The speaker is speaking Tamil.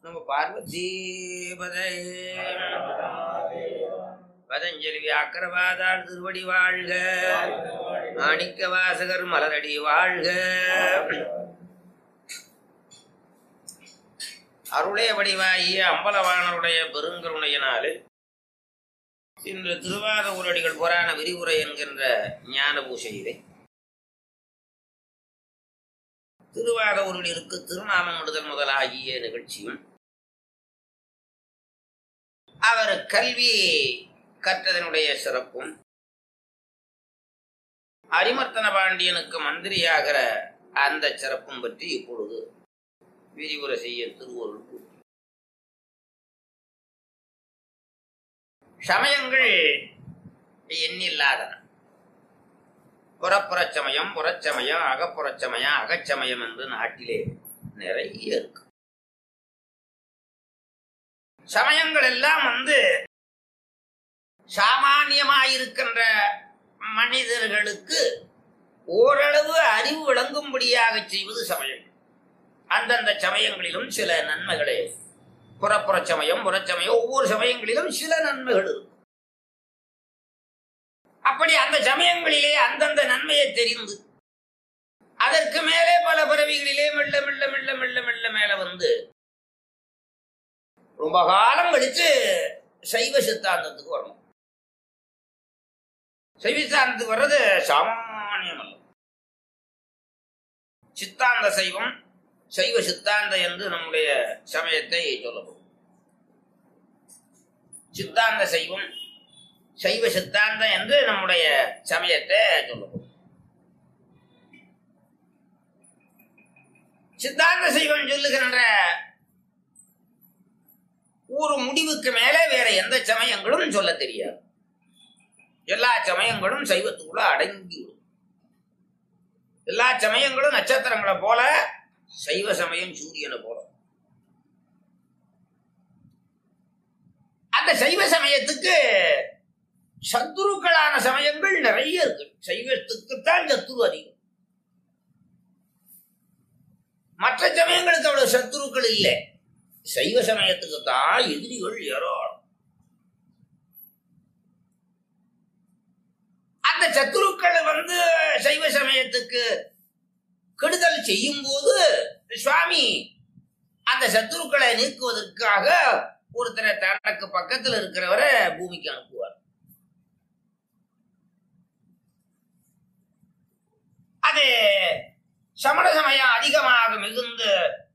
நம்ம பார்வதி பதே பதஞ்சலி வியாக்கரவாதாள் திருவடி வாழ்க மாணிக்க வாசகர் மலரடி வாழ்க அருளே வடிவாகிய அம்பலவாணருடைய பெருங்கருணையினாலே இன்று திருவாத ஊரடிகள் புராண விரிவுரை என்கின்ற ஞான பூசையிலே திருவாத ஊரடிகளுக்கு திருநாமம் விடுதல் முதலாகிய நிகழ்ச்சியும் அவர் கல்வி கற்றதனுடைய சிறப்பும் அரிமர்த்தன பாண்டியனுக்கு மந்திரியாகிற அந்த சிறப்பும் பற்றி இப்பொழுது விரிவுரை செய்ய திருவருள் கூட்டி சமயங்கள் எண்ணில்லாதன புறப்புறச் சமயம் புறச்சமயம் அகப்புறச் சமயம் அகச்சமயம் என்று நாட்டிலே நிறைய இருக்கு சமயங்கள் எல்லாம் வந்து சாமானியமாயிருக்கின்ற மனிதர்களுக்கு ஓரளவு அறிவு விளங்கும்படியாக செய்வது சமயம் அந்தந்த சமயங்களிலும் சில நன்மைகளே புறப்புற சமயம் புறச்சமயம் ஒவ்வொரு சமயங்களிலும் சில நன்மைகள் இருக்கும் அப்படி அந்த சமயங்களிலே அந்தந்த நன்மையை தெரிந்து அதற்கு மேலே பல பிறவிகளிலே மெல்ல மெல்ல மெல்ல மெல்ல மெல்ல மேல வந்து ரொம்ப காலம் கழிச்சு சைவ சித்தாந்தத்துக்கு வரணும் சைவ சித்தாந்தத்துக்கு வர்றது சாமானியம் அல்ல சித்தாந்த சைவம் சைவ சித்தாந்த என்று நம்முடைய சமயத்தை சொல்லப்படும் சித்தாந்த சைவம் சைவ சித்தாந்தம் என்று நம்முடைய சமயத்தை சொல்லப்படும் சித்தாந்த சைவம் சொல்லுகின்ற ஒரு முடிவுக்கு மேலே வேற எந்த சமயங்களும் சொல்ல தெரியாது எல்லா சமயங்களும் சைவத்துக்குள்ள அடங்கிவிடும் எல்லா சமயங்களும் நட்சத்திரங்களை போல சைவ சமயம் சூரியனை போல அந்த சைவ சமயத்துக்கு சத்துருக்களான சமயங்கள் நிறைய இருக்கு சைவத்துக்குத்தான் சத்துரு அதிகம் மற்ற சமயங்களுக்கு அவ்வளவு சத்துருக்கள் இல்லை சைவ சமயத்துக்கு தான் எதிரிகள் ஏராளம் அந்த சத்துருக்கள் வந்து சைவ சமயத்துக்கு கெடுதல் செய்யும் போது சுவாமி அந்த சத்துருக்களை நீக்குவதற்காக ஒருத்தரை தனக்கு பக்கத்தில் இருக்கிறவரை பூமிக்கு அனுப்புவார் அது சமண சமயம் அதிகமாக மிகுந்து